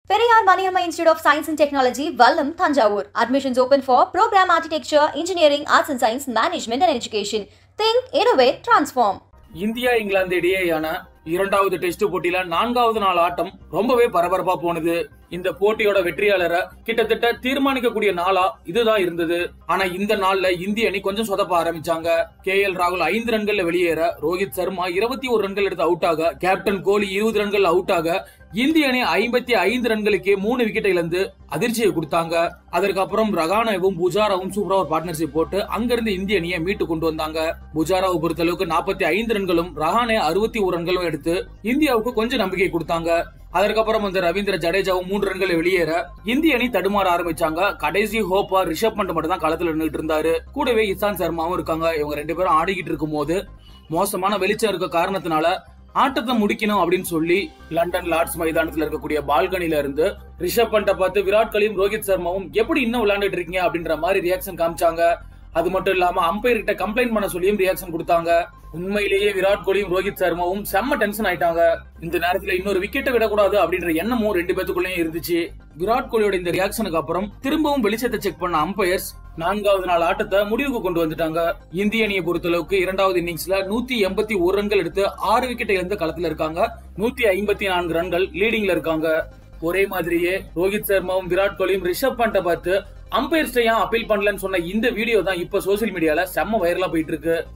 Periyar Maniamma Institute of Science and Technology, Vallam, Thanjavur. Admissions open for Program Architecture, Engineering, Arts and Science, Management and Education. Think, innovate, transform. India இங்கிலாந்து இடையேயான இரண்டாவது test போட்டியில நான்காவது நாள் ஆட்டம் ரொம்பவே பரபரப்பா போனது இந்த போட்டியோட வெற்றியாளரை கிட்டத்தட்ட தீர்மானிக்கக்கூடிய நாளா இதுதான் இருந்தது ஆனா இந்த நாள்ல இந்திய அணி கொஞ்சம் சொதப்ப ஆரம்பிச்சாங்க கே எல் ராகுல் ஐந்து ரன்கள்ல வெளியேற ரோஹித் சர்மா இருபத்தி ஒரு ரன்கள் எடுத்து அவுட் ஆக கேப்டன் கோலி இருபது ரன்கள் அவுட் ஆக இந்திய அணி ஐம்பத்தி ஐந்து ரன்களுக்கே மூணு விக்கெட்டை இழந்து அதிர்ச்சியை கொடுத்தாங்க அதற்கப்புறம் ரகானாவும் புஜாராவும் சூப்பரா ஒரு பார்ட்னர்ஷிப் போட்டு அங்கிருந்து இந்திய அணியை மீட்டு கொண்டு வந்தாங்க புஜாராவை பொறுத்த அளவுக்கு நாற்பத்தி ஐந்து ரன்களும் ரஹானே அறுபத்தி ஒரு ரன்களும் எடுத்து இந்தியாவுக்கு கொஞ்சம் நம்பிக்கை கொடுத்தாங்க அதற்கப்புறம் வந்து ரவீந்திர ஜடேஜாவும் மூன்று ரன்களை வெளியேற இந்திய அணி தடுமாற ஆரம்பிச்சாங்க கடைசி ஹோப்பா ரிஷப் பண்ட் மட்டும் தான் களத்துல நின்றுட்டு இருந்தாரு கூடவே இசான் சர்மாவும் இருக்காங்க இவங்க ரெண்டு பேரும் ஆடிக்கிட்டு இருக்கும் போது மோசமான வெளிச்சம் இருக்க காரணத்தினால ஆட்டத்தை முடிக்கணும் அப்படின்னு சொல்லி லண்டன் லார்ட்ஸ் மைதானத்துல இருக்கக்கூடிய பால்கனில இருந்து ரிஷப் பண்ட பார்த்து விராட் கோலியும் ரோஹித் சர்மாவும் எப்படி இன்னும் விளையாண்டுட்டு இருக்கீங்க அப்படின்ற மாதிரி ரியாக்ஷன் காமிச்சாங்க அது மட்டும் இல்லாம அம்பையர் கிட்ட கம்ப்ளைண்ட் பண்ண சொல்லியும் ரியாக்ஷன் கொடுத்தாங்க உண்மையிலேயே விராட் கோலியும் ரோஹித் சர்மாவும் செம்ம டென்ஷன் ஆயிட்டாங்க இந்த நேரத்துல இன்னொரு விக்கெட்டை விடக்கூடாது அப்படின்ற எண்ணமும் ரெண்டு பேத்துக்குள்ளயும் இருந்துச்சு விராட் கோலியோட இந்த ரியாக்ஷனுக்கு அப்புறம் திரும்பவும் வெளிச்சத்தை செக் பண்ண அம்பையர்ஸ் நான்காவது நாள் ஆட்டத்தை முடிவுக்கு கொண்டு வந்துட்டாங்க இந்திய அணியை பொறுத்தளவுக்கு இரண்டாவது இன்னிங்ஸ்ல நூத்தி எண்பத்தி ஒரு ரன்கள் எடுத்து ஆறு விக்கெட்டை இழந்து களத்துல இருக்காங்க நூத்தி ஐம்பத்தி நான்கு ரன்கள் லீடிங்ல இருக்காங்க ஒரே மாதிரியே ரோஹித் சர்மாவும் விராட் கோலியும் ரிஷப் பண்ட பார்த்து அம்பையர்ஸ்ட ஏன் அப்பீல் பண்ணலன்னு சொன்ன இந்த வீடியோ தான் இப்ப சோசியல் மீடியால செம்ம வைரலா போயிட்டு இருக்கு